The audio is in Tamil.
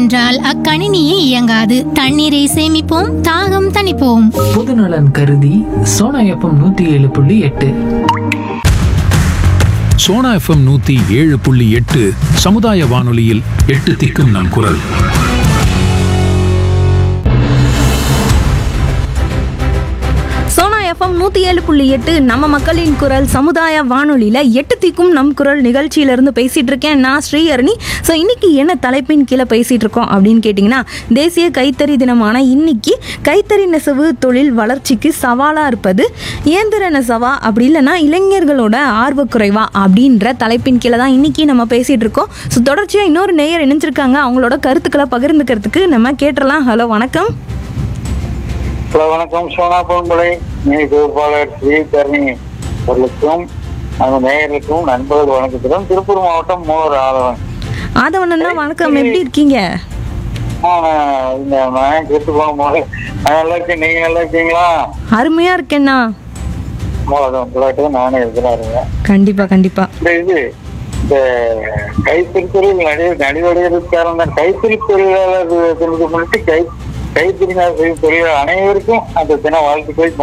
என்றால் அக்கணினியே இயங்காது தண்ணீரை சேமிப்போம் தாகம் தணிப்போம் பொதுநலன் கருதி சோனா எஃப்எம் நூத்தி ஏழு புள்ளி எட்டு சோனா எஃப்எம் நூத்தி ஏழு புள்ளி எட்டு சமுதாய வானொலியில் எட்டு திக்கும் நம் குரல் சோனா எஃப்எம் நூற்றி ஏழு புள்ளி எட்டு நம்ம மக்களின் குரல் சமுதாய வானொலியில் எட்டு திக்கும் நம் குரல் நிகழ்ச்சியிலேருந்து பேசிகிட்டு இருக்கேன் நான் ஸ்ரீஹரணி ஸோ இன்னைக்கு என்ன தலைப்பின் கீழே பேசிகிட்டு இருக்கோம் அப்படின்னு கேட்டிங்கன்னா தேசிய கைத்தறி தினமான இன்னைக்கு கைத்தறி நெசவு தொழில் வளர்ச்சிக்கு சவாலாக இருப்பது இயந்திர நெசவா அப்படி இல்லைன்னா இளைஞர்களோட ஆர்வக்குறைவா அப்படின்ற தலைப்பின் கீழே தான் இன்னைக்கு நம்ம பேசிகிட்டு இருக்கோம் ஸோ தொடர்ச்சியாக இன்னொரு நேயர் இணைஞ்சிருக்காங்க அவங்களோட கருத்துக்களை பகிர்ந்துக்கிறதுக்கு நம்ம கேட்டுடலாம் ஹலோ வணக்கம் ஹலோ வணக்கம் சோனா பொன்முலை நீ தொகுப்பாளர் ஸ்ரீ தரணி அவர்களுக்கும் அந்த நேயர்களுக்கும் நண்பர்கள் வணக்கத்துடன் திருப்பூர் மாவட்டம் மூவர் ஆதவன் ஆதவனண்ணா வணக்கம் எப்படி இருக்கீங்க ஆ, நான் இந்த நான் கெட்டு போன போது நான் நல்லா இருக்கேன் நீங்க நல்லா இருக்கீங்களா அருமையா இருக்கேண்ணா மூலதம் பிள்ளாட்டு நானே இருக்கிறாருங்க கண்டிப்பா கண்டிப்பா இந்த இது இந்த கைத்தறி தொழில் நடி நடிவடைகிறதுக்கு காரணம் தான் கைத்தறி தொழிலாளர் தினத்தை முன்னிட்டு கை கைத்தறி தொழிலாளர் அனைவருக்கும் அந்த தின வாழ்த்துக்களை